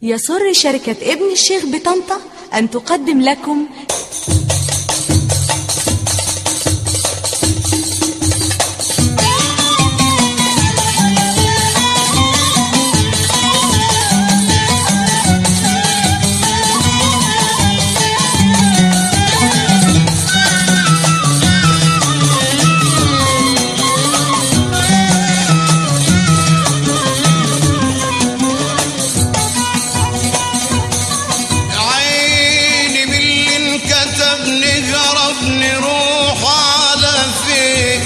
يسر شركة ابن الشيخ بطنطا أن تقدم لكم عيني من اللي انكتب نهرب نروح على فين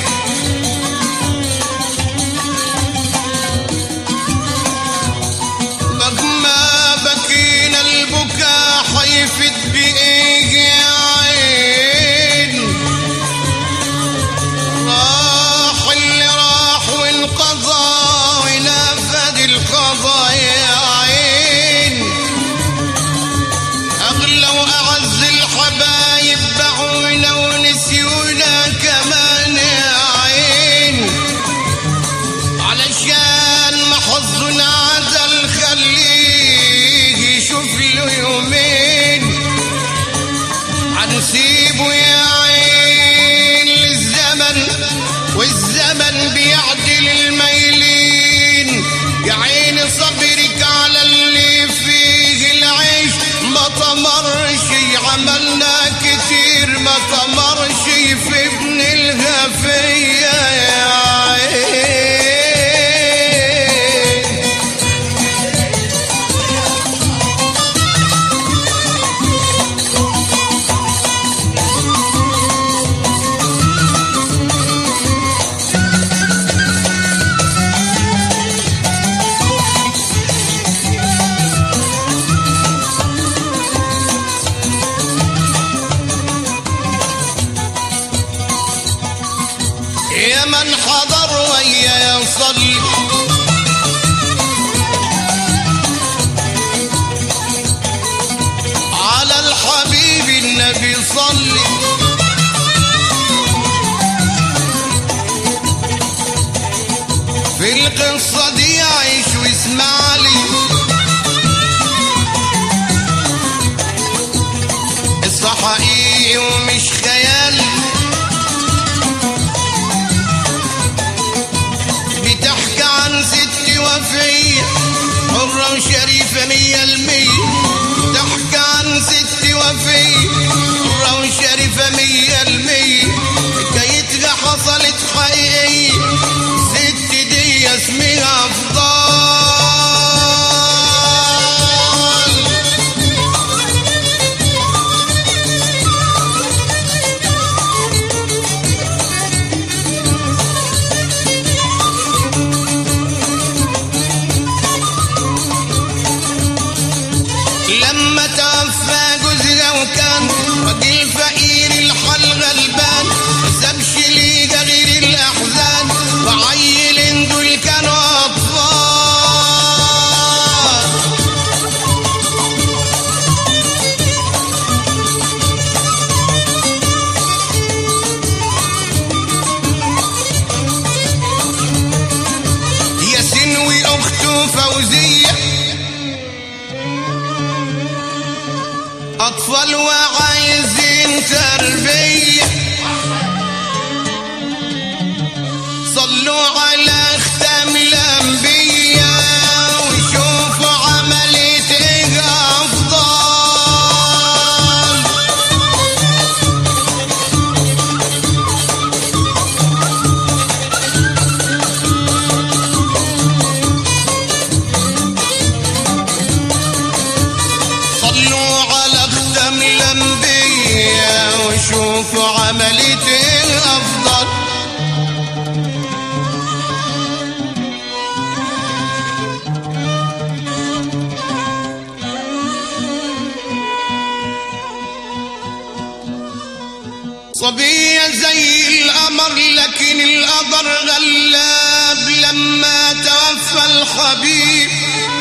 مهما بكينا البكاء حيفت بإيه يا عين راح اللي راح وانقضى ونفد القضاء يا عين أغلى وأعز الحبايب باعونا ونسيونا كمان يا عين علشان ما حظنا عدل خليه يشوف له يومين هنسيبه يا عين للزمن والزمن بيعدل الميلين يا عين صبرك على اللي فيه العيش ما طمرش عملنا كتير ما طمرش في ابن الغفية يا عين يا من حضر ويا يصلي على الحبيب النبي صلي في القصة دي عيش واسمع لي قصة حقيقي ومش خيال بتحكي عن ست وفية حرة وشريفة مية المية تحكي عن ست وفية حرة وشريفة مية المية حكايتها حصلت حقيقية ست دي اسمها أفضل لما توفى جوزها وكان راجل فقير الحال غلبان سابش ليها غير الاحزان وعيلين دول كانوا اطفال ياسين واخته فوزيه أطفال وعايزين تربية صلوا على ختام الأنبياء وشوفوا عملية إيه أفضل صلوا على ختم الأنبياء وشوفوا عملية الأفضل صبية زي القمر لكن القدر غلاب لما توفى الحبيب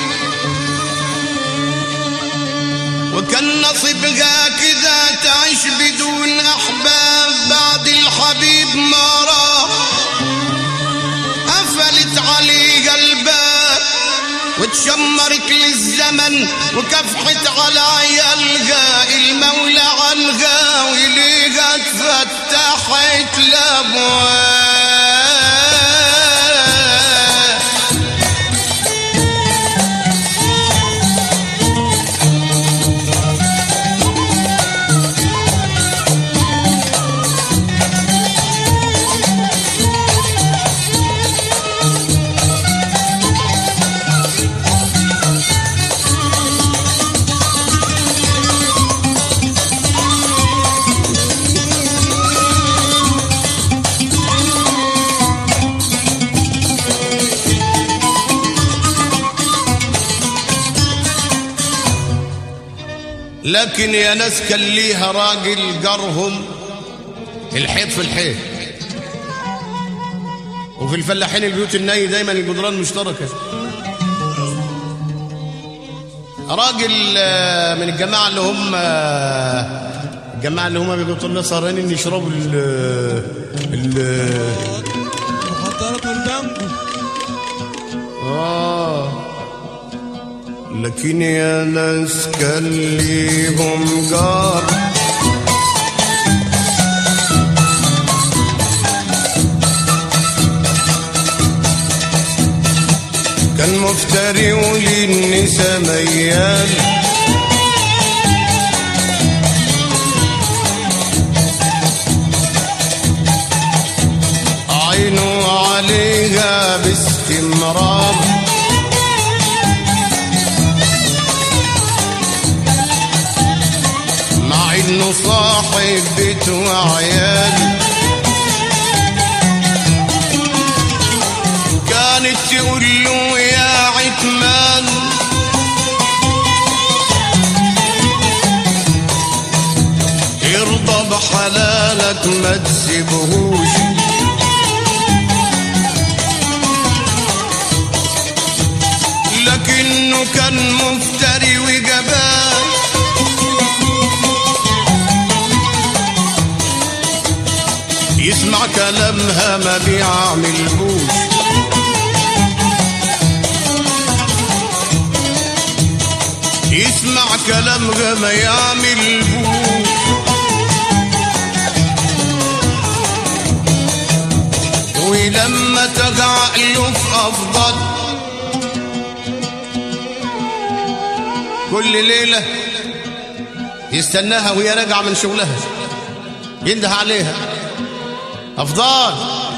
وكان نصيبها كده تعيش بدون أحباب بعد الحبيب ما راح قفلت عليه الباب وتشمرت للزمن وكفحت على عيالها المولى عنها وليها اتفتحت الابواب لكن يا ناس كان ليها راجل جارهم الحيط في الحيط وفي الفلاحين البيوت الناي دايما الجدران مشتركه راجل آه، من الجماعه اللي هم آه، الجماعه اللي هم بيقولوا لنا سهرانين يشربوا ال ال مخدرات والبنجو آه لكن يا ناس كان ليهم جار كان مفتري وللنسا ميال عينه عليها باستمرار مع انه صاحب بيت وعيال كانت تقول له يا عتمان ارضى بحلالك ما تسيبهوش لكنه كان مفتري وجبان يسمع كلامها ما بيعملهوش يسمع كلامها ما يعملهوش ولما تقع له في افضل كل ليله يستناها وهي راجعه من شغلها ينده عليها افضال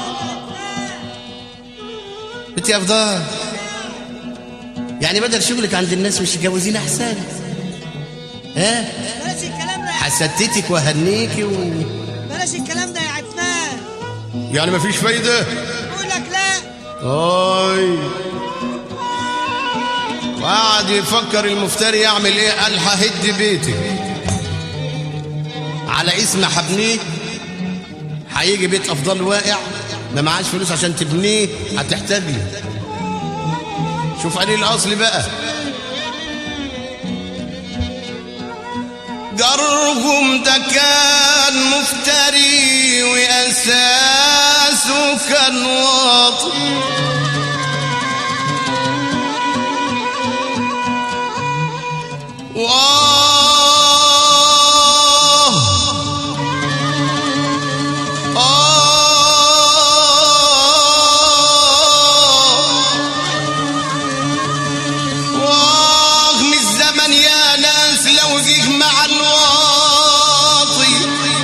انت يا افضال يعني بدل شغلك عند الناس مش تجوزين احسن ها بلاش الكلام ده حسدتك وهنيكي و... بلاش الكلام ده يا عفان يعني مفيش فايده بقول لك لا اي وقعد يفكر المفتري يعمل ايه قال ههد بيتي على اسم حبنيه هيجي بيت افضل واقع ما معاش فلوس عشان تبنيه هتحتاج لي شوف عليه الاصل بقى جرهم ده كان مفتري واساسه كان واطي وآه آه وآه من الزمن يا ناس لو جه مع الواطي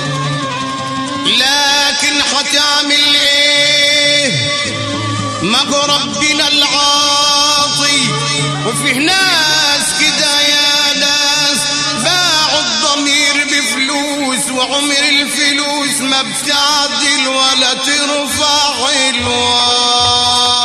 لكن هتعمل ايه ما هو ربنا العاطي وفيه ناس كده يا ناس باعوا الضمير بفلوس وعمر الفلوس ما بتعدل ولا ترفع الواطي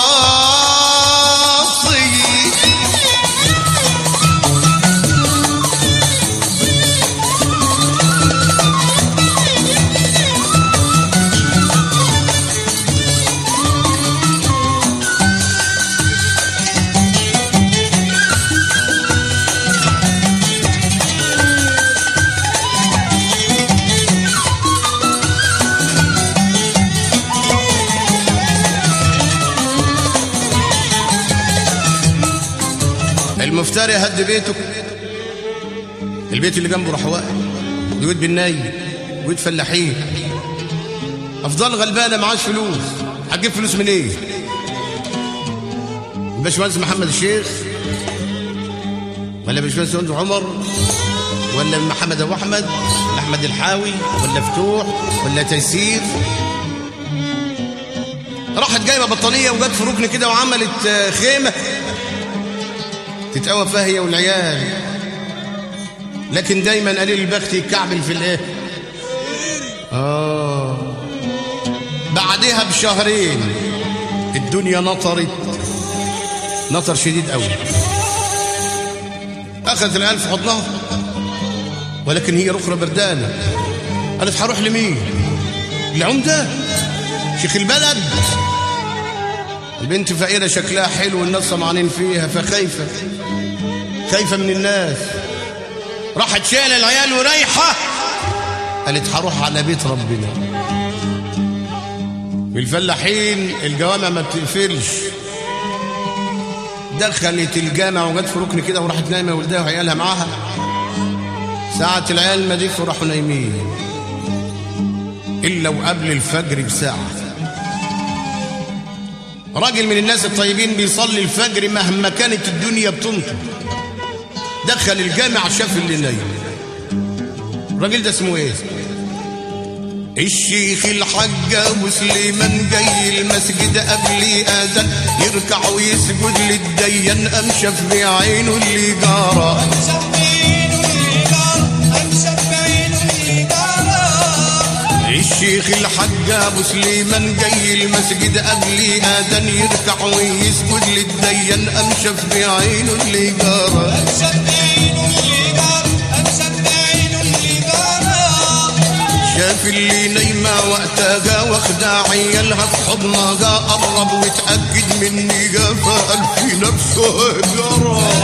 المفتري هد بيته البيت اللي جنبه راح واقع بيوت بالناي بيوت فلاحين افضل غلبانه معاش فلوس هتجيب فلوس منين إيه؟ الباشمهندس محمد الشيخ ولا باشمهندس عمر ولا محمد ابو احمد ولا احمد الحاوي ولا فتوح ولا تيسير راحت جايبه بطانيه وجت في ركن كده وعملت آه، خيمه تتقوى فيها هي والعيال لكن دايما قليل البخت يكعبل في الايه اه بعدها بشهرين الدنيا نطرت نطر شديد قوي اخذت العيال في حضنها ولكن هي رخرة بردانة قالت هروح لمين العمدة شيخ البلد البنت فقيرة شكلها حلو والناس طمعانين فيها فخايفة خايفة من الناس راحت شايلة العيال ورايحة قالت هروح على بيت ربنا الفلاحين الجوامع ما بتقفلش دخلت الجامع وجت في ركن كده وراحت نايمه ولدها وعيالها معاها ساعة العيال ما ديك وراحوا نايمين إلا وقبل الفجر بساعة راجل من الناس الطيبين بيصلي الفجر مهما كانت الدنيا بتنطر دخل الجامع شاف اللي نايم الراجل ده اسمه ايه الشيخ الحاج ابو سليمان جاي المسجد قبل اذان يركع ويسجد للديان قام شاف بعينه اللي جرى الشيخ الحاج ابو سليمان جاي المسجد قبل اذان يركع ويسجد للديان قام شاف بعينه اللي جرى شاف اللي نايمة وقتها واخدة عيالها في حضنها قرب واتأكد مني جا فقال في نفسه جرى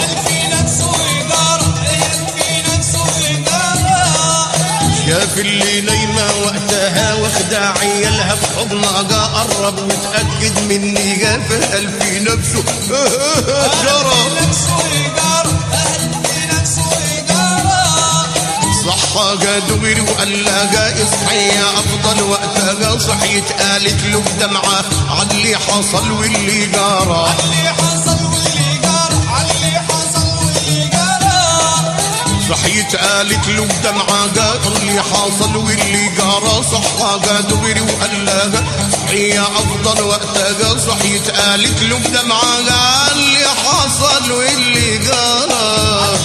شاف اللي نايمة وقتها واخدة عيالها في حضنها قرب واتأكد مني جا فقال في نفسه جرى صحى جا دغري وقال لها اصحي يا افضل وقتها صحيت قالت له بدمعه علي حصل واللي جرى صحيت قالت له بدمعه قال اللي حصل واللي جرى صحى جا دغري وقال لها صحي يا افضل وقتها صحيت قالت له بدمعه قال اللي حصل واللي جرى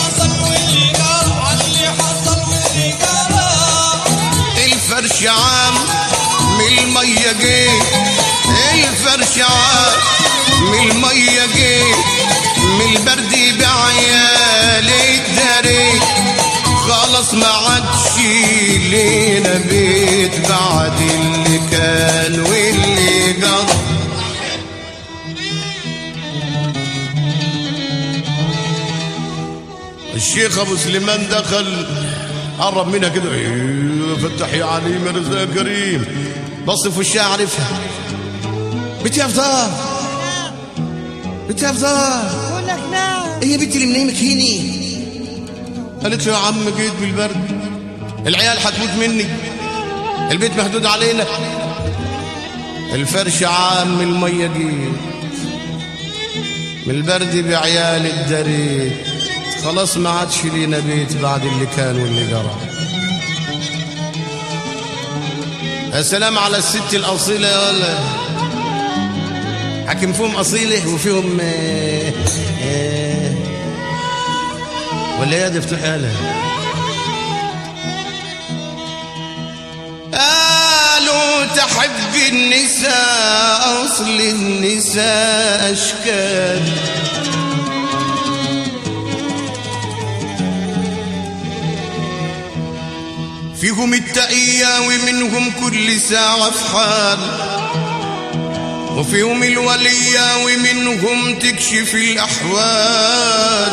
الفرش عام من المية جه الفرش عام من المية جه من البرد بعيال الدري خلاص ما عادش لينا بيت بعد اللي كان واللي جرى الشيخ ابو سليمان دخل قرب منها كده ايوه فتح يا عليم يا رزاق يا كريم بص في وشها عارفها بنتي يا فضار بنتي يا فضار بقول لك نعم ايه يا بنتي اللي منيمك هيني قالت له يا عم جيت بالبرد العيال هتموت مني البيت محدود علينا الفرش عام من المية جيت من البرد بعيال الدريت خلاص ما عادش لينا بيت بعد اللي كان واللي جرى السلام على الست الأصيلة يا ولا حكم فيهم أصيلة وفيهم آه، آه، ولا يا دي افتح لها قالوا تحب النساء أصل النساء أشكال فيهم التقية ومنهم كل ساعة في حال وفيهم الولية ومنهم تكشف الأحوال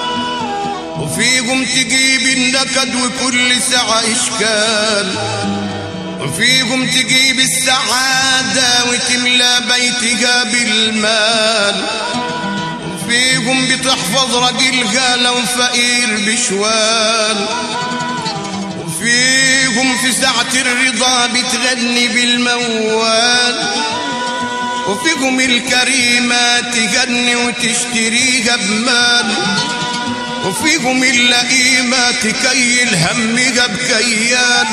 وفيهم تجيب النكد وكل ساعة إشكال وفيهم تجيب السعادة وتملى بيتها بالمال وفيهم بتحفظ راجلها لو فقير بشوال وفيهم في ساعة الرضا بتغني بالموال وفيهم الكريمة تغني وتشتريها بمال وفيهم اللئيمة تكيل همها بكيال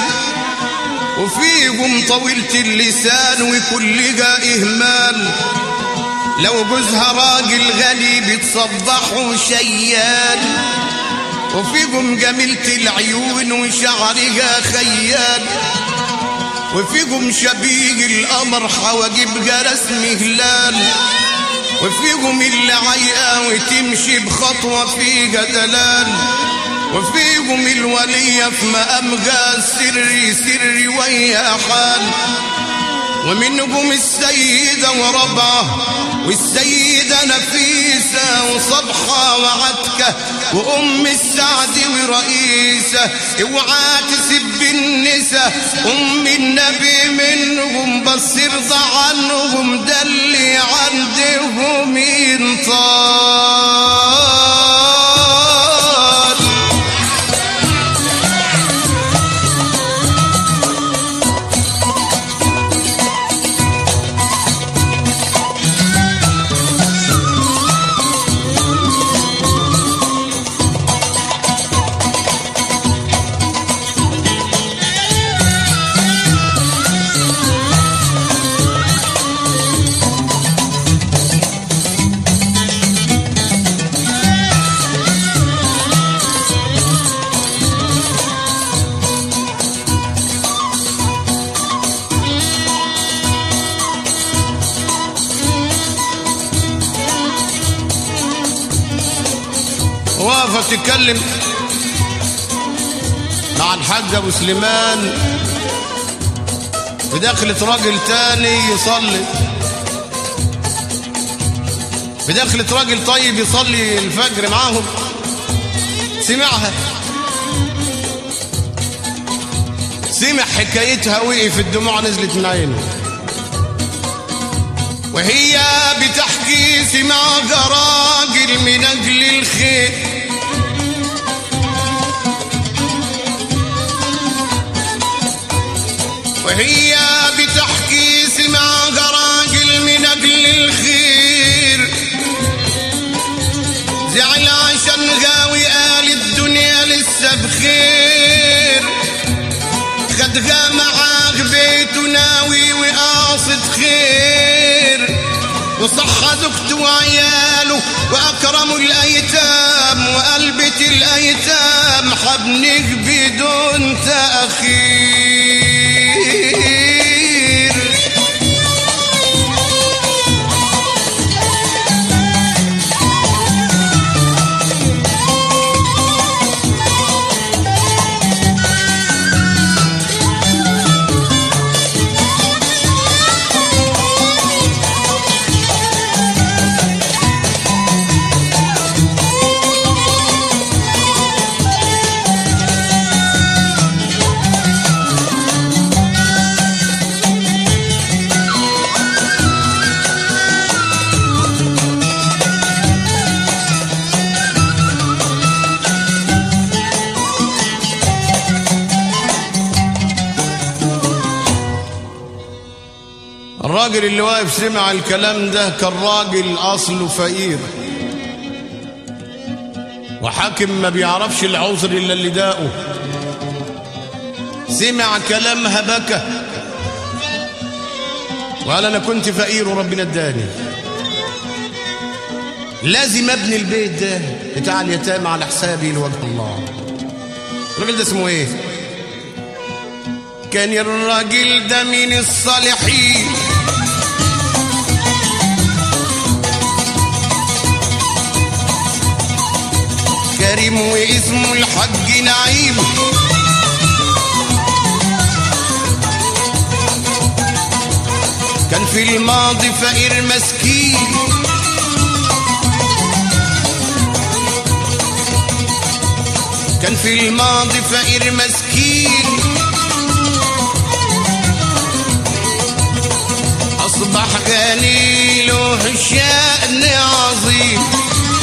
وفيهم طويلة اللسان وكلها إهمال لو جوزها راجل غني بتصبحه شيال وفيهم جميلة العيون وشعرها خيال وفيهم شبيه القمر حواجبها رسم هلال وفيهم اللي عيقة وتمشي بخطوة فيها دلال وفيهم الولية في مقامها سري سري ويا حال ومنهم السيدة وربعة والسيدة نفيسة وصبحة وعتكة وأم السعد ورئيسة اوعى تسب النساء أم النبي منهم بس ارضى عنهم ده اللي عندهم ينطال واقفة تتكلم مع الحاج ابو سليمان بدخلة راجل تاني يصلي بدخلة راجل طيب يصلي الفجر معاهم سمعها سمع حكايتها وقف الدموع نزلت من عينه وهي بتحكي سمعها راجل من اجل الخير وهي بتحكي سمعها راجل من اجل الخير زعل عشان غاوي قال الدنيا لسه بخير خدها معاه بيته ناوي وقاصد خير وصح زوجته وعياله واكرموا الايتام وقلبة الايتام حبنك بدون تاخير الراجل اللي واقف سمع الكلام ده كان راجل اصله فقير وحاكم ما بيعرفش العذر الا اللي داقه سمع كلامها بكى وقال انا كنت فقير وربنا اداني لازم ابني البيت ده بتاع اليتامى على حسابي لوجه الله الراجل ده اسمه ايه كان الراجل ده من الصالحين كريم واسمه الحج نعيم كان في الماضي فقير مسكين كان في الماضي فقير مسكين أصبح غني له شأن عظيم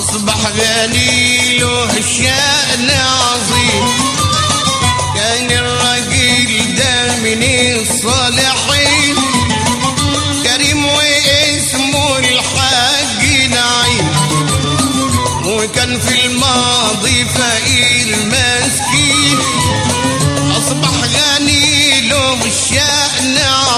أصبح غني له شأن عظيم كان الراجل ده من الصالحين كريم واسمه الحاج نعيم وكان في الماضي فقير مسكين أصبح غني له شأن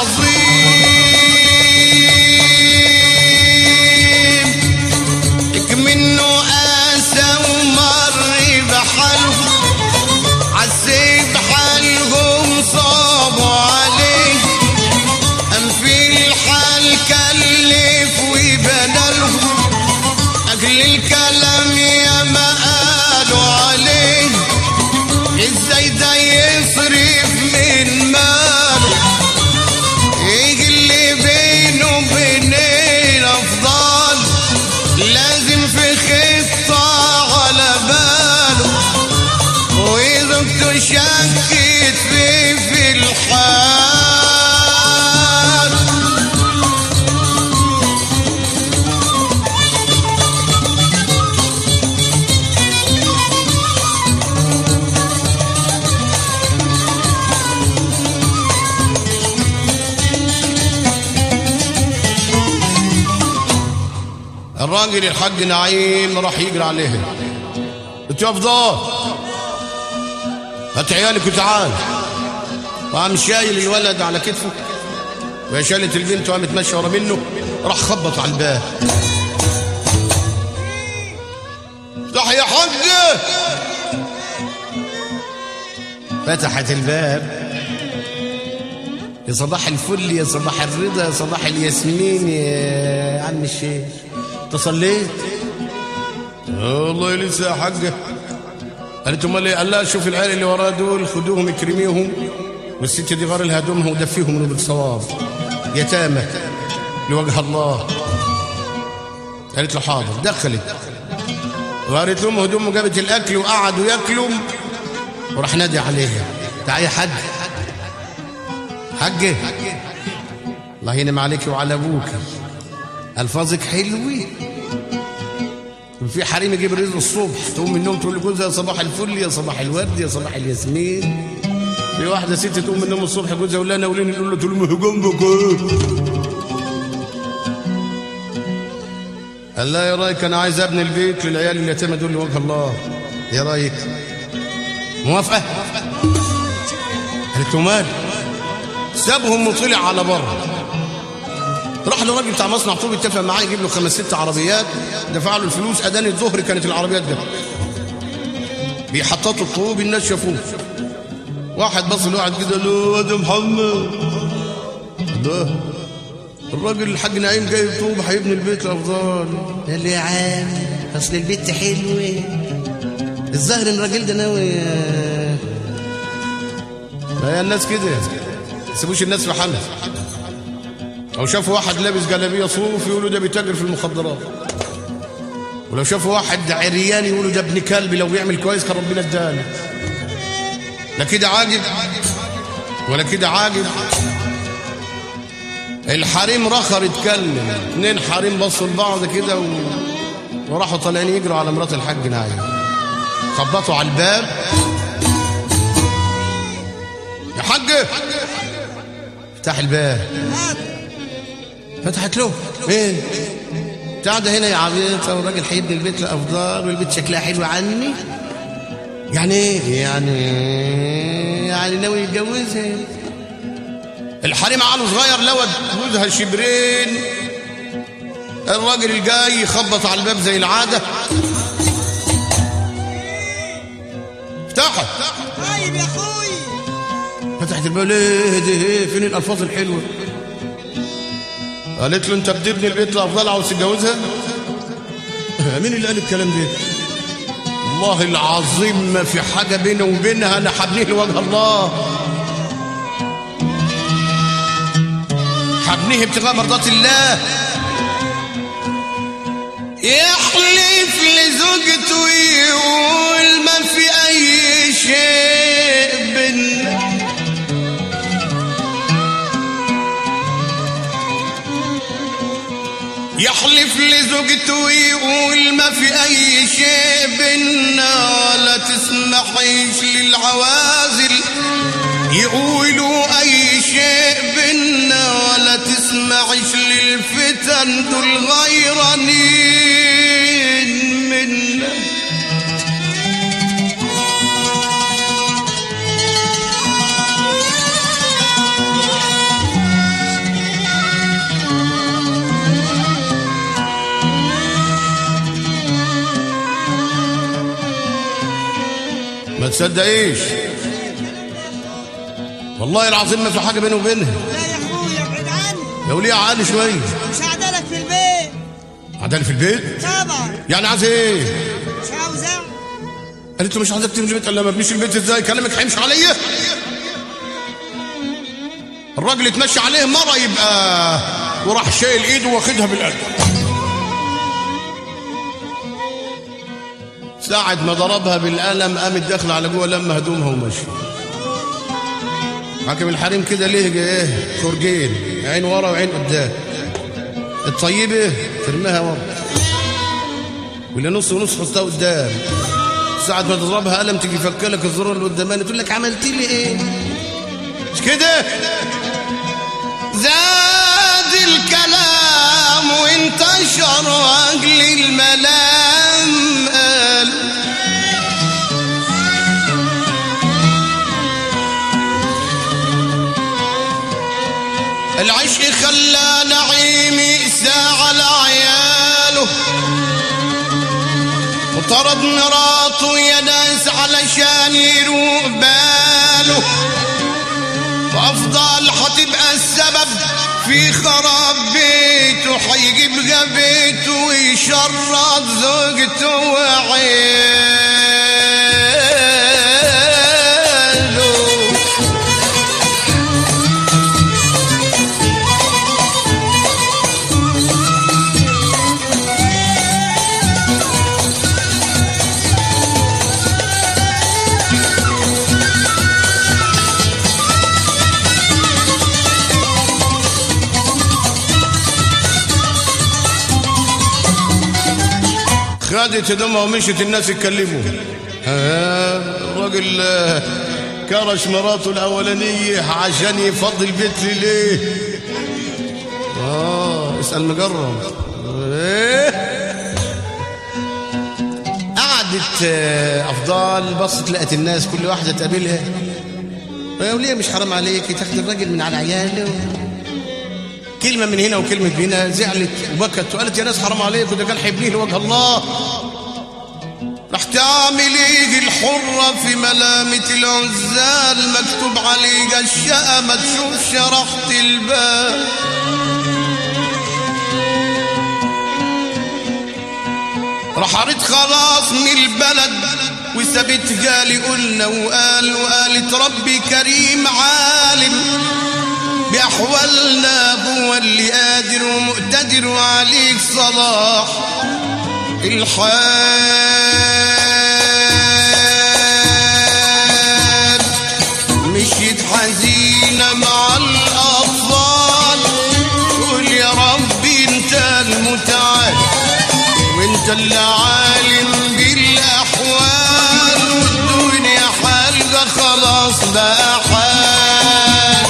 عظيم منه آسى ومر بحاله عسيب حالهم صابوا عليه أم في الحال كلف وبدلهم أجل الكلام يا ما قالوا عليه ازاي ده يصرف من ماله يجي اللي بينه وبين افضل لازم في خطة على باله وزوجته شكت فيه في الحال الراجل الحاج نعيم راح يجري عليها قلت يا فضال هات عيالك وتعال وقام شايل الولد على كتفه وهي شالت البنت وقامت ماشيه ورا منه راح خبط على الباب افتح يا حاج فتحت الباب يا صباح الفل يا صباح الرضا يا صباح الياسمين يا عم الشيخ انت صليت والله لسه يا حاجه قالت امال ايه قال لها شوف العيال اللي وراه دول خدوهم اكرميهم والست دي غار لها هدومها ودفيهم من بالصواب يتامى لوجه الله قالت له حاضر دخلت غارت لهم هدومه وجابت الاكل وقعدوا ياكلوا وراح نادي عليها تعالي يا حاج حاجه الله ينعم عليك وعلى ابوك الفاظك حلوه في حريم يجيب رزق الصبح تقوم من النوم تقول لجوزها يا صباح الفل يا صباح الورد يا صباح الياسمين في واحده ست تقوم من النوم الصبح جوزها يقول لها ناولين يقول له تقول له ما هو جنبك ايه قال لها يا رايك انا عايز ابني البيت للعيال اليتامى دول لوجه الله يا رايك موافقه قالت له مال سابهم وطلع على بره راح للراجل بتاع مصنع طوب اتفق معاه يجيب له خمس ست عربيات دفع له الفلوس اذان الظهر كانت العربيات جت بيحططوا الطوب الناس شافوه واحد بص لواحد كده له ده محمد ده الراجل الحاج نعيم جايب طوب هيبني البيت الافضل قال له يا عم اصل البيت حلوه الظاهر ان الراجل ده ناوي ما هي الناس كده ما يسيبوش الناس في حالها لو شافوا واحد لابس جلابيه صوف يقولوا ده بيتاجر في المخدرات ولو شافوا واحد عريان يقولوا ده ابن كلب لو بيعمل كويس كان ربنا اداله لا كده عاجب ولا كده عاجب الحريم رخر اتكلم اتنين حريم بصوا لبعض كده و... وراحوا طالعين يجروا على مرات الحاج نايم خبطوا على الباب يا حاج افتح الباب فتحت له مين قاعدة هنا يا عبيطة والراجل هيبني البيت لأفضل والبيت شكلها حلو عني يعني ايه يعني يعني ناوي يتجوزها الحريم عقله صغير لود جوزها شبرين الراجل الجاي يخبط على الباب زي العادة افتحت طيب يا اخوي فتحت الباب ليه ده ايه فين الالفاظ الحلوه قالت له انت بتبني البيت لافضل عاوز تتجوزها مين اللي قال الكلام ده والله العظيم ما في حاجه بيني وبينها انا حبنيه لوجه الله حبنيه ابتغاء مرضات الله يحلف لزوجته يقول ما في اي شيء بينا يحلف لزوجته ويقول ما في اي شيء بينا ولا تسمحيش للعوازل يقولوا اي شيء بينا ولا تسمعش للفتن دول غيرانين منا ما تصدقيش والله العظيم ما في حاجه بيني وبينها لا يا اخويا ابعد عني يا وليه عقل شويه مش هعدلك في البيت عدالي في البيت طبعا يعني عايز ايه مش عاوزة قالت له مش عايزك تبني البيت قال لها ما ابنيش البيت ازاي كلامك هيمشي عليا الراجل اتمشى عليه مره يبقى وراح شايل ايده واخدها بالقلب ساعة ما ضربها بالقلم قامت داخلة على جوه لما هدومها ومشي حاكم الحريم كده ليه ايه خرجين عين ورا وعين قدام الطيبة ترميها ورا واللي نص ونص حطها قدام ساعة ما تضربها قلم تيجي يفكلك الزرار اللي قداماني تقول لك عملت لي ايه مش كده زاد الكلام وانتشر واجل الملام قال العشق خلى نعيمي ساعة لعياله وطرد مراته يا ناس علشان يروق باله وافضل هتبقى السبب في خراب بيته هيجيب بيته ويشرد زوجته وعياله خدت هدومها ومشت الناس يتكلموا ها الراجل آه، كرش مراته الاولانيه عشان يفضي البيت لي ليه اه اسال مجرم ايه قعدت آه، افضال بصت لقت الناس كل واحده تقابلها يا وليه مش حرام عليك تاخد الراجل من على عياله كلمة من هنا وكلمة من هنا زعلت وبكت وقالت يا ناس حرام عليكم ده كان هيبنيه لوجه الله راح تعمل ايه الحرة في ملامة العزال مكتوب عليه الشقة ما تشوفش راحة البال رحرت خلاص من البلد وسابت قالي قلنا وقال وقالت ربي كريم عالم بأحوالنا هو اللي قادر ومقتدر وعليك صلاح الحال مشيت حزينة مع الأطفال قول يا ربي انت المتعال وانت اللي عالم بالأحوال والدنيا حالقة خلاص بقى حال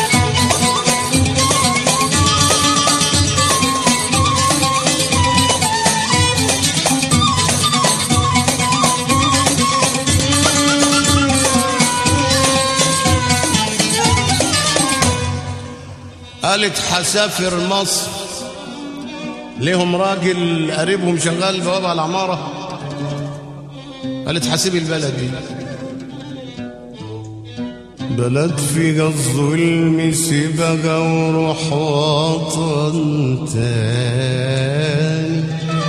قالت حسافر مصر ليهم راجل قريبهم شغال بوابة على العمارة قالت حسيب البلد دي بلد فيها الظلم سيبها وروح وطن تاني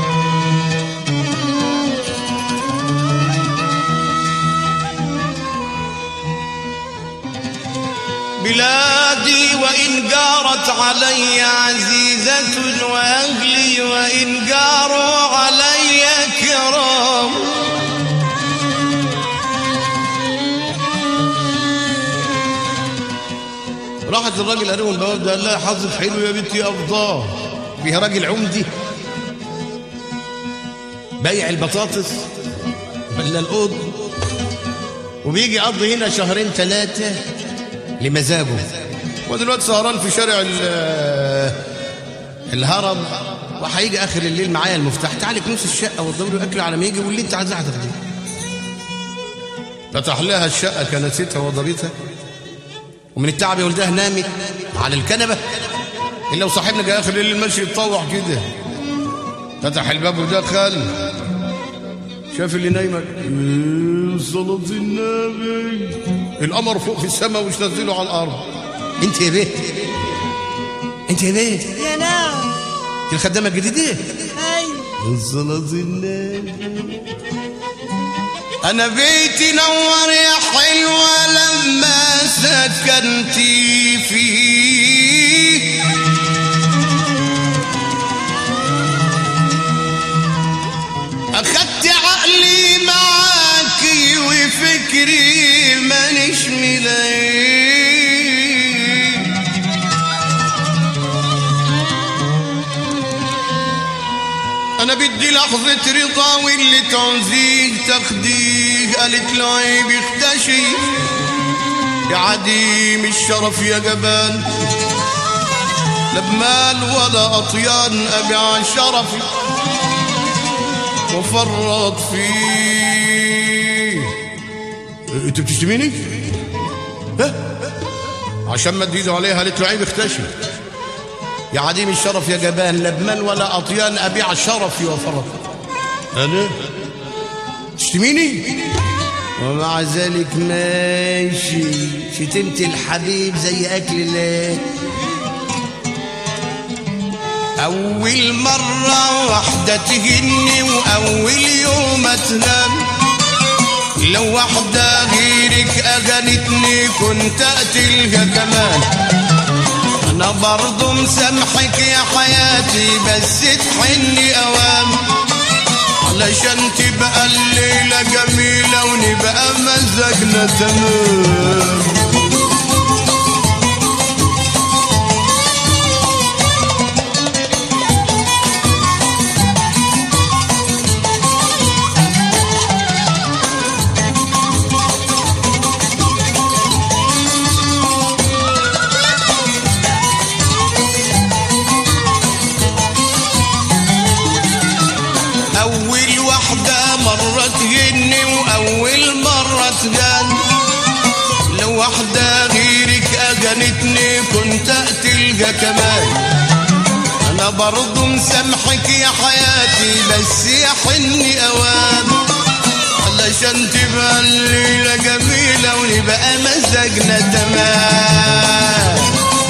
بلادي وإن جارت علي عزيزة وأهلي وإن جاروا علي كرام راحت الراجل قريب البواب ده قال لها حظك حلو يا بنتي يا أفضال فيه راجل عمدي بايع البطاطس ولا القط وبيجي يقضي هنا شهرين ثلاثة لمزاجه ودلوقتي سهران في شارع ال- الهرم وهيجي اخر الليل معايا المفتاح تعالي كنوس الشقه وتدوري اكل على ما يجي واللي انت عايزاه هتاخديه فتح لها الشقه كنستها وضريتها ومن التعب يا ولدها نامت على الكنبه الا وصاحبنا جاي اخر الليل ماشي يتطوع كده فتح الباب ودخل شاف اللي نايمه إيه، صلاة النبي القمر فوق في السماء ومش نزله على الارض انت يا بيه انت يا بيه يا نعم انت الخدامه الجديده ايوه صلاة النبي انا بيتي نور يا حلوه لما سكنتي فيه اخدت عقلي معاكي وفكري مانيش ملاقيه انا بدي لحظة رضا واللي تعوزيه تاخديه قالت له عيب اختشي يا عديم الشرف يا جبان لا بمال ولا اطيان ابيع شرفي وفرط فيه انت بتشتميني؟ ها؟ عشان مد ايده عليها قالت له عيب اختشي يا عديم الشرف يا جبان لا بمال ولا اطيان ابيع شرفي وفرط انا تشتميني ومع ذلك ماشي شتمت الحبيب زي اكل الله اول مره واحده تهني واول يوم اتنام لو واحده غيرك اغنتني كنت اقتلها كمان انا برضو مسامحك يا حياتي بس تحني اوام علشان تبقى الليلة جميلة ونبقى مزاجنا تمام أول واحدة مرة تهني وأول مرة تغن لو واحدة غيرك أجنتني كنت أقتلها كمان أنا برضو مسامحك يا حياتي بس يا حني أوام علشان تبقى الليلة جميلة ونبقى مزاجنا تمام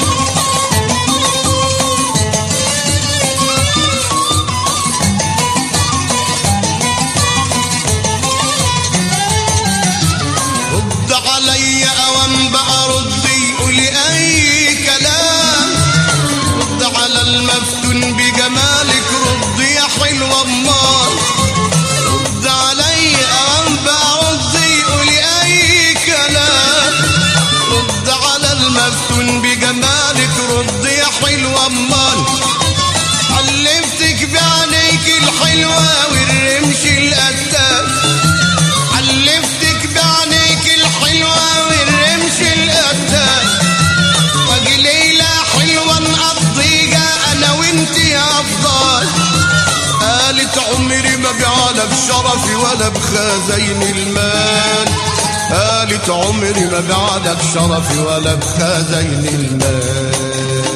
رد علي اوام بقى ردي قولي اي كلام رد على المفتون بجمالك رد يا حلوة امال رد علي اوام بقى ردي قولي اي كلام رد على المفتون بجمالك رد يا حلوة امال حلفتك بعينيك الحلوة والرمش القتال حلفتك بعينيك الحلوة والرمش القتال باقي ليلة حلوة نقضيها أنا وأنتي أفضل قالت عمري ما بعلى بشرفي ولا بخزين المال قالت عمري ما بعدك شرفي ولا بخزين المال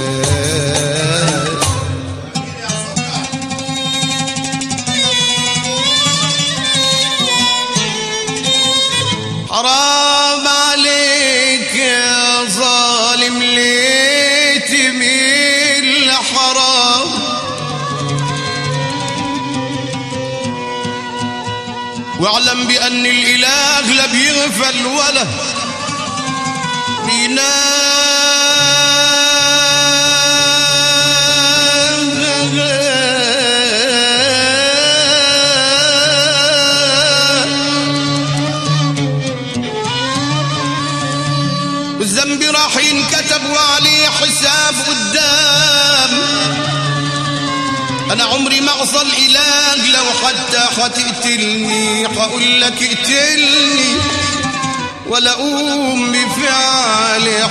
حرام عليك يا ظالم ليه تميل حرام واعلم بأن الإله لا بيغفل ولا بينام والذنب راح ينكتب وعليه حساب قدام انا عمري ما اعصى الاله لو حتى حتقتلني حقول لك اقتلني ولا اقوم بفعل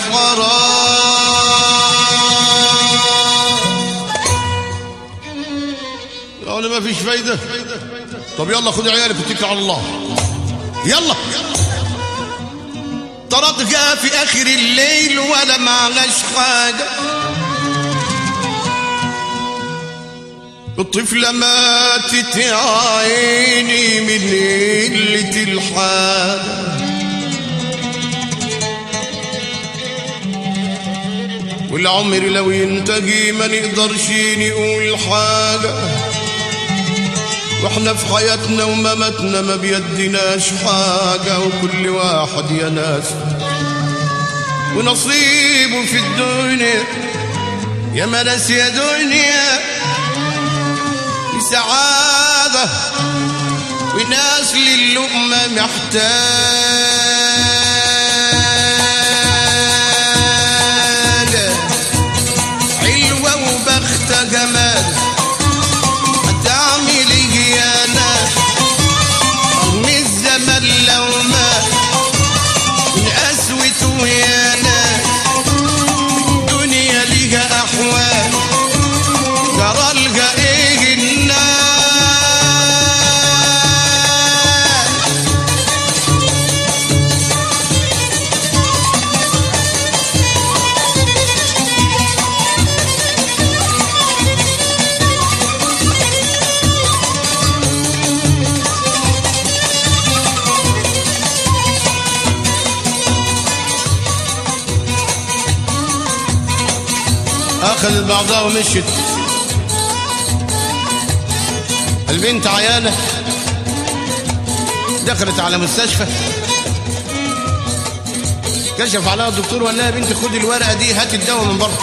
حرام يعني ما فيش فايدة طب يلا خد عيالك واتكل على الله يلا طردها في اخر الليل ولا معلاش حاجه الطفلة ماتت يا عيني من قلة الحاجة والعمر لو ينتهي ما نقدرش نقول حاجة واحنا في حياتنا ومماتنا ما بيدناش حاجة وكل واحد يا ناس ونصيبه في الدنيا يا مناس يا دنيا سعادة وناس للقمة محتاجة حلوة وبختة جمال هتعمل ايه يا ناس رغم الزمن لو مات من قسوته يا ناس الدنيا ليها احوال جرى لها ايه الناس اخذت بعضها ومشت البنت عيانة دخلت على مستشفى كشف عليها الدكتور وقال لها يا بنتي خدي الورقة دي هاتي الدواء من بره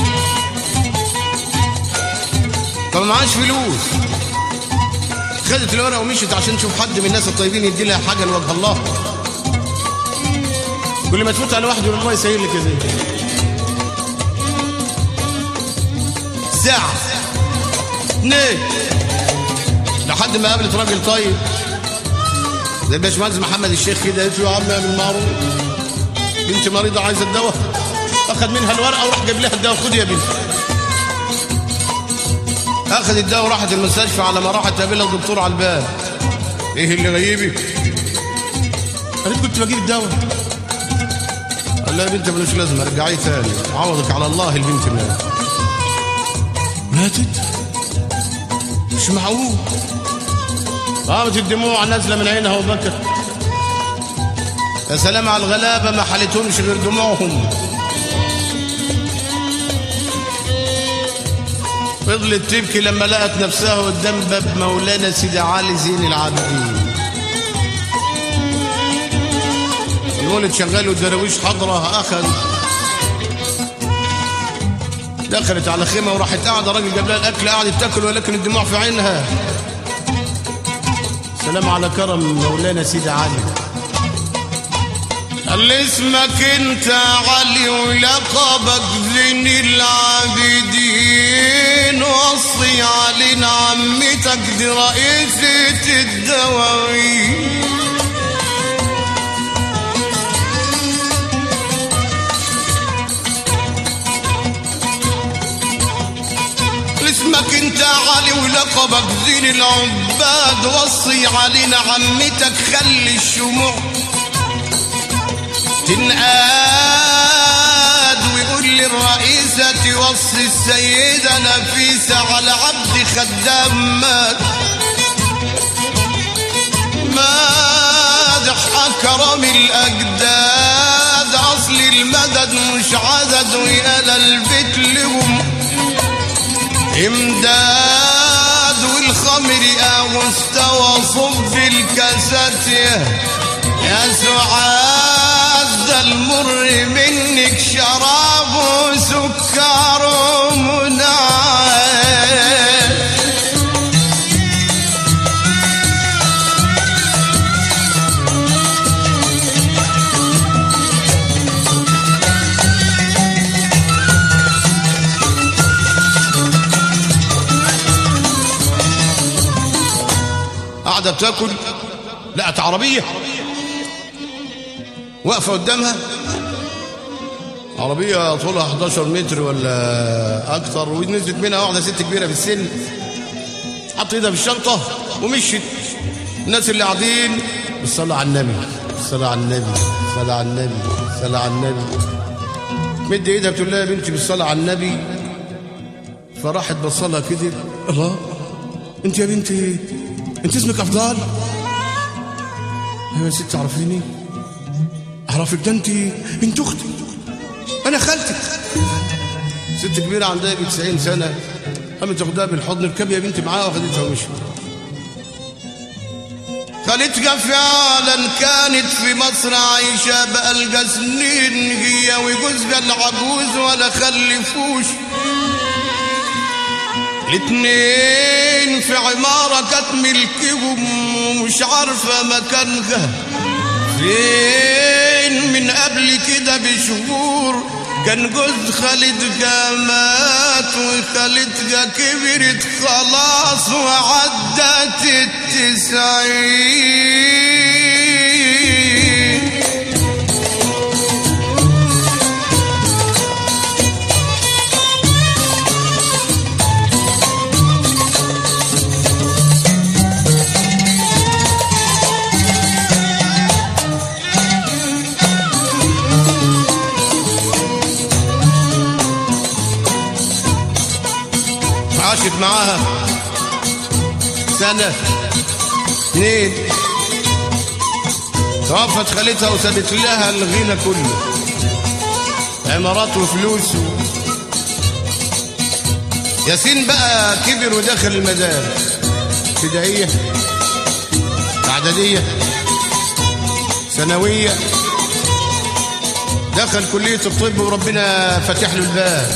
فما معاش فلوس خدت الورقة ومشت عشان تشوف حد من الناس الطيبين يدي لها حاجة لوجه الله كل ما تفوت على واحد يقول الله يسهل لك يا زين ساعة اثنين لحد ما قابلت راجل طيب زي الباشمهندس محمد الشيخ كده قالت له يا عم اعمل معروف بنتي مريضه عايزه الدواء اخذ منها الورقه وراح جاب لها الدواء خد يا بنتي اخذ الدواء وراحت المستشفى على ما راحت تقابلها الدكتور على الباب ايه اللي غيبك قالت كنت بجيب الدواء قال لها يا بنتي ملوش لازمه رجعيه تاني عوضك على الله البنت ماتت ماتت مش معقول قامت الدموع نازله من عينها وبكت يا سلام على الغلابه ما حلتهمش غير دموعهم فضلت تبكي لما لقت نفسها قدام باب مولانا سيدي علي زين العابدين الولد شغال والدراويش حضره اخذ دخلت على خيمه وراحت قاعده راجل جاب لها الاكل قعدت تاكل ولكن الدموع في عينها سلام على كرم مولانا سيدي علي قال اسمك انت علي ولقبك زين العابدين وصي علينا عمتك دي رئيسة الدواوين اسمك انت علي ولقبك زين العباد وصي علينا عمتك خلي الشموع تنقاد ويقول للرئيسة توصي السيدة نفيسة على عبد خدام مات مادح أكرم الأجداد أصل المدد مش عدد ويقال البيت لهم امداد والخمر مستوى صب الكاسات يا سعاد ده المر منك شراب وسكر ومنعم قاعده بتاكل لقت عربيه واقفه قدامها عربيه طولها 11 متر ولا اكتر ونزلت منها واحده ست كبيره في السن حط ايدها في الشنطه ومشيت الناس اللي قاعدين بالصلاه على النبي بالصلاه على النبي بالصلاه على النبي بالصلاه على النبي مد ايدها بتقول لها يا بنتي بالصلاه على النبي فراحت بصلها كده الله انت يا بنتي انت اسمك افضل ايوه يا ست تعرفيني اعرفك ده انت بنت اختي انا خالتك ست كبيره عندها يجي 90 سنه قامت تاخدها بالحضن اركبي يا بنتي معاها واخدتها ومشيت خالتها فعلا كانت في مصر عايشة بقالها سنين هي وجوزها العجوز ولا خلفوش الاتنين في عمارة كانت ملكهم ومش عارفة مكانها فين من قبل كده بشهور كان جوز خالتها مات وخالتها كبرت خلاص وعدت التسعين عاشت معاها سنة اثنين توفت خالتها وسابت لها الغنى كله عمارات وفلوس و... ياسين بقى كبر ودخل المدارس ابتدائية إعدادية ثانوية دخل كلية الطب وربنا فتح له الباب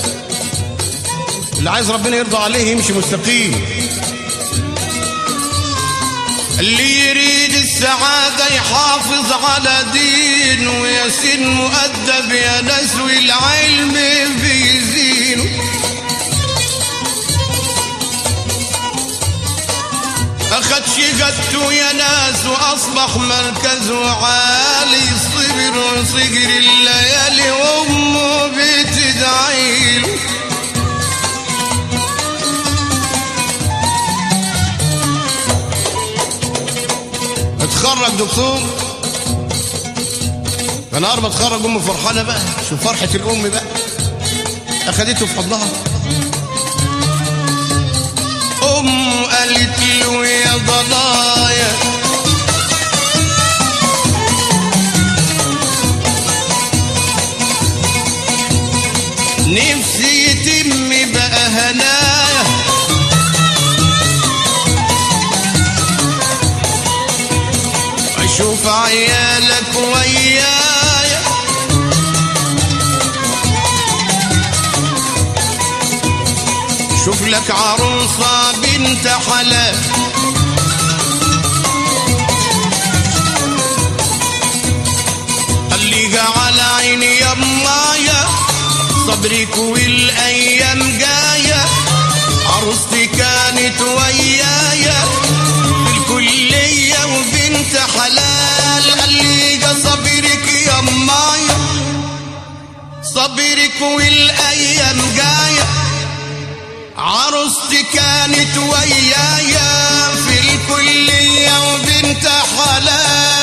اللي عايز ربنا يرضى عليه يمشي مستقيم اللي يريد السعادة يحافظ على دينه ويسن مؤدب يا ناس والعلم بيزينه أخد شقته يا ناس وأصبح مركزه عالي صبر صقر الليالي وأمه بتدعيله اتخرج دكتور فنهار ما اتخرج امه فرحانه بقى شوف فرحه الام بقى اخدته في حضنها ام قالت له يا ضنايا نفسي يتم بقى هنايا اشوف عيالك ويايا شوف لك عروسة بنت حلال خليها على عيني يمايا صبرك والايام جايه عروستي كانت ويايا في الكلية وبنت حلال خليها صبرك يا مايا صبرك والايام جايه عروستي كانت ويايا في الكلية وبنت حلال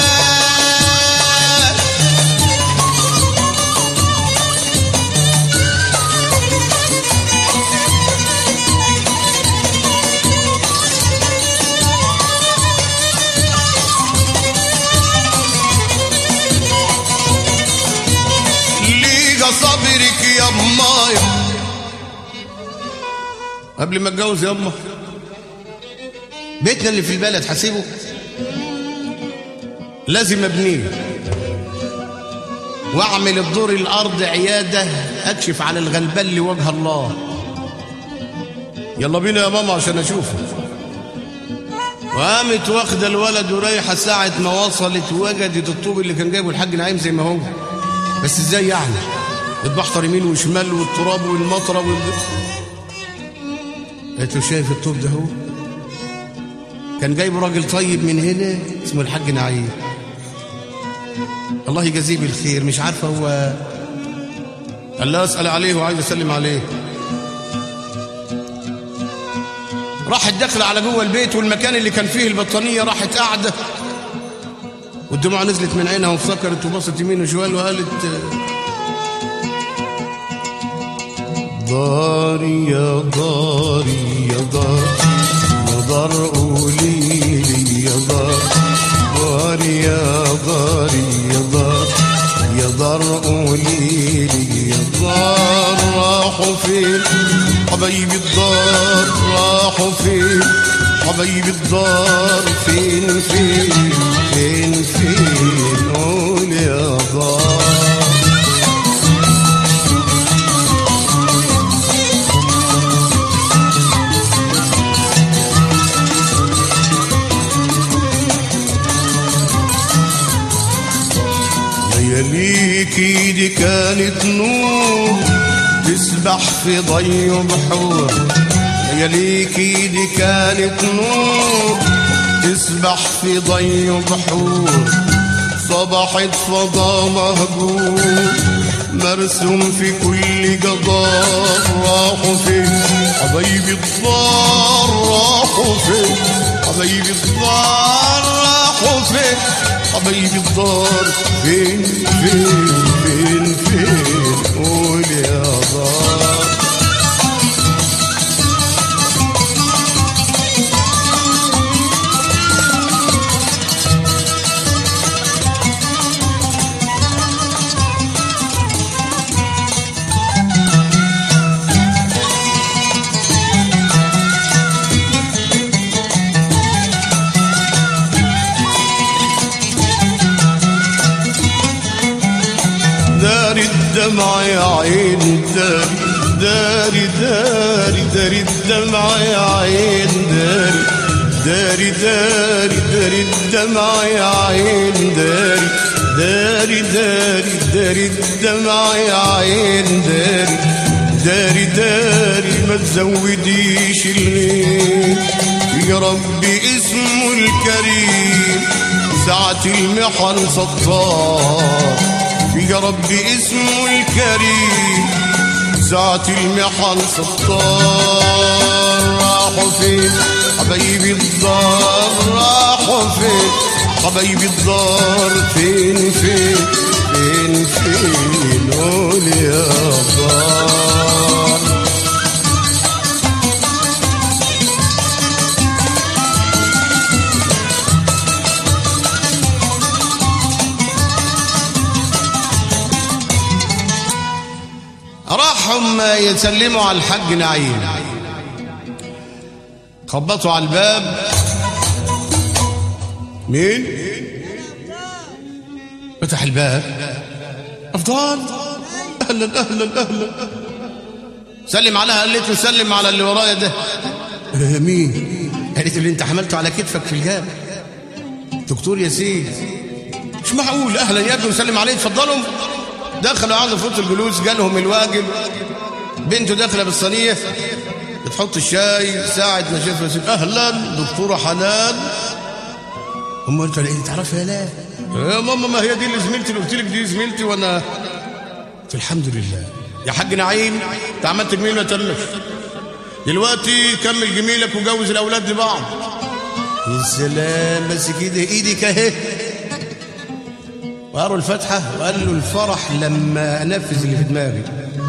ليجا صبرك يا مايا قبل ما اتجوز ياما بيتنا اللي في البلد حسيبه لازم ابنيه واعمل الدور الارض عياده اكشف على الغلبان لوجه الله يلا بينا يا ماما عشان اشوفه وقامت واخده الولد ورايحه ساعه ما وصلت وجدت الطوب اللي كان جايبه الحاج نعيم زي ما هو بس ازاي يعني اتبحتر يمين وشمال والتراب والمطره وال... قالت له شايف الطوب ده هو كان جايب راجل طيب من هنا اسمه الحاج نعيم الله يجازيه بالخير مش عارفه هو قال لا اسال عليه وعايز اسلم عليه راحت داخله على جوه البيت والمكان اللي كان فيه البطانيه راحت قاعده والدموع نزلت من عينها وافتكرت وبصت يمين وشمال وقالت داري يا داري يا دار يا دار قولي لي يا دار داري يا داري يا دار يا دار قولي لي يا دار راحوا فين حبايبي الدار راحوا فين حبايبي الدار فين فين فين فين قول يا دار لياليك ايدي كانت نور تسبح في ضي بحور لياليك ايدي كانت نور تسبح في ضي بحور صبحت فضا مهجور مرسوم في كل جدار راحوا فين حبايبي الدار راحوا فين حبايبي الدار راحوا فين حبايبي الدار فين فين فين فين قول يا دار دار الدمع يا عين داري داري داري داري الدمع يا عين داري داري داري داري الدمع يا عين داري داري داري داري الدمع يا عين داري داري داري ما تزوديش الليل يا ربي اسمه الكريم ساعة المحن ستار يا ربي اسمه الكريم ساعة المحن ستار راحوا فين حبايبي الدار راحوا فين حبايبي الدار فين فين فين فين قول يا دار راحهم يسلموا على الحاج نعيم خبطوا على الباب مين فتح الباب افضل اهلا اهلا اهلا سلم عليها قالت له سلم على اللي ورايا ده آه، مين قالت له انت حملته على كتفك في الجامع دكتور ياسين مش معقول اهلا يا ابني وسلم عليه اتفضلوا دخلوا قعدوا في اوضه الجلوس جالهم الواجب بنته داخله بالصينيه بتحط الشاي ساعة ما شافها ياسين اهلا دكتوره حنان هم قلت لها ايه تعرفها لا يا ماما ما هي دي اللي زميلتي اللي قلت لك دي زميلتي وانا قلت الحمد لله يا حاج نعيم انت عملت جميل ما تقلش دلوقتي كمل جميلك وجوز الاولاد لبعض يا سلام بس كده ايدك اهي وقروا الفاتحة وقال له الفرح لما أنفذ اللي في دماغي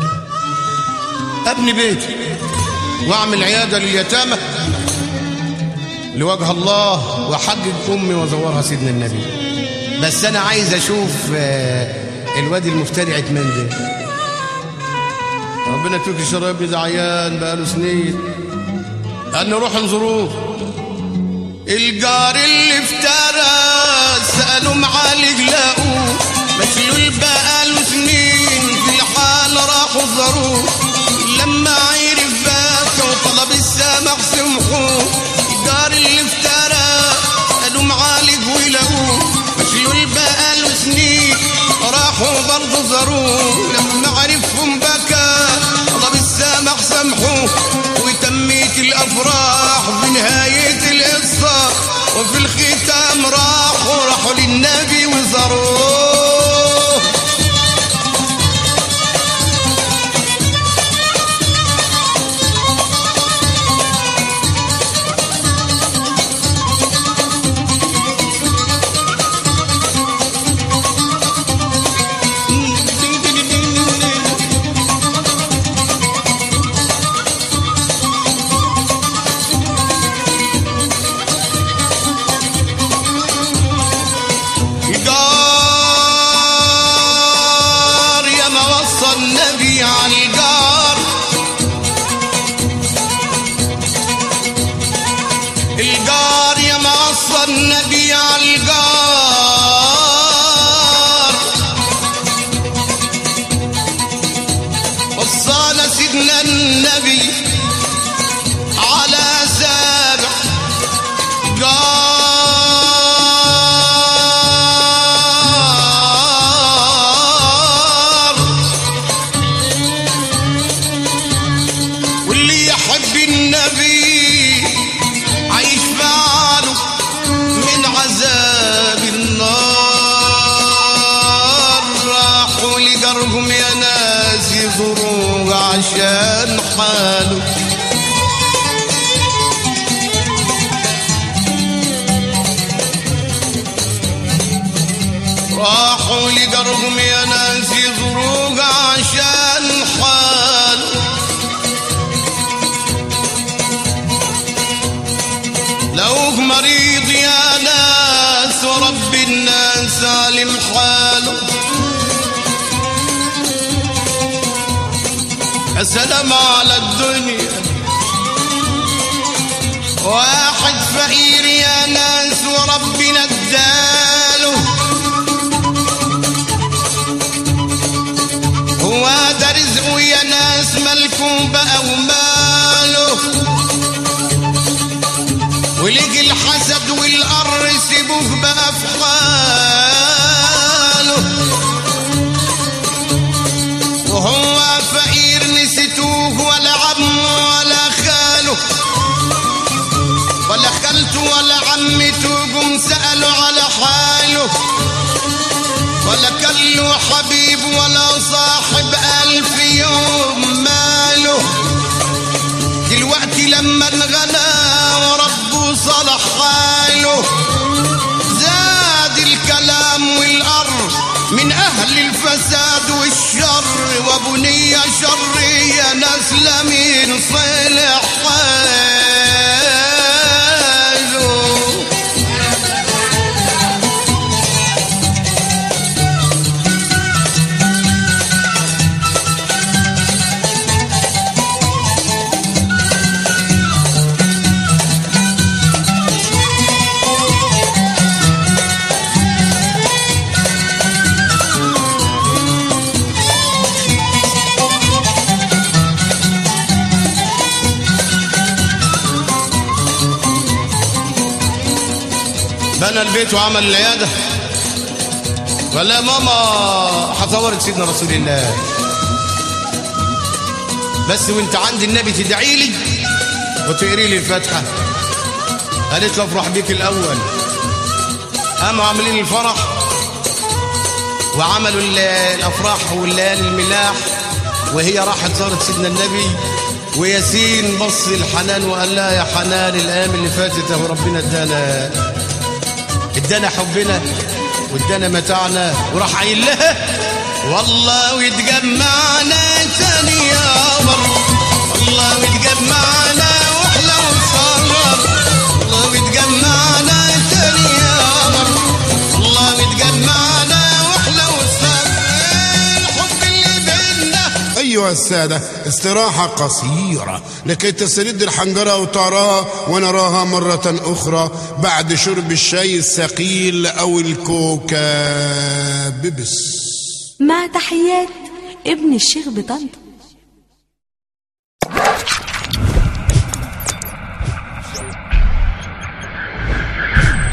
أبني بيتي وأعمل عيادة لليتامى لوجه الله وحجج أمي وزورها سيدنا النبي بس أنا عايز أشوف آه، الواد المفتري عتمان ده ربنا يكفيك الشر يا ابني ده عيان بقاله سنين قال نروح نزوروه الجار اللي افترى سألوا معالج لاقوه مشلول بقاله سنين في الحال راحوا زاروه لما عرف باكى وطلب السامح سمحوه الجار اللي افترى سألوا معالج ولاقوه مشلول بقاله سنين راحوا برضه زاروه لما عرفهم بكى طلب السامح سامحوه وتميت الافراح بنهايه القصه الختام راحوا راحوا للنبي وزاروه الجار يا ما وصى النبي على الجار الجار يا ما وصى النبي على الجار وصانا سيدنا النبي على سابع جار واللي يحب النبي عايش فعله من عذاب النار راحوا لجرهم يا ناس يزوروه عشان حاله راحوا لجرهم يا ناس يزوروه عشان حاله لو مريض يا ناس ورب الناس عالم حاله يا سلام على الدنيا واحد فقير يا ناس وربنا اداله هو ده رزقه يا ناس ملكه بقى وماله ولقي الحسد والقر سيبوه بقى في حاله وهو فقير نسيتوه ولا عمه ولا خاله ولا خالته ولا عمته جم سألوا على حاله ولا كان له حبيب ولا صاحب ألف يوم ماله دلوقتي لما انغنى وربه صلح حاله زاد الكلام والأرض من أهل الفساد والشر وبنية شر يا ناس لمين صلح حاله بنى البيت وعمل العيادة ولا ماما حصورت سيدنا رسول الله بس وانت عند النبي تدعي لي وتقري لي الفاتحة قالت له افرح بيك الأول قاموا عاملين الفرح وعملوا ال- الأفراح والليالي الملاح وهي راحت زارت سيدنا النبي وياسين بص الحنان وقال لها يا حنان الأيام اللي فاتت اهو ربنا ادانا ادانا حبنا وادانا متاعنا وراح قايل لها والله ويتجمعنا تاني يا مر والله ويتجمعنا واحلى وصغر والله ويتجمعنا تاني يا مر والله ويتجمعنا واحلى وصغر الحب اللي بينا أيها السادة استراحة قصيرة لكي تسترد الحنجرة وتراها ونراها مرة أخرى بعد شرب الشاي الثقيل أو الكوكا ببس مع تحيات ابن الشيخ بطنطا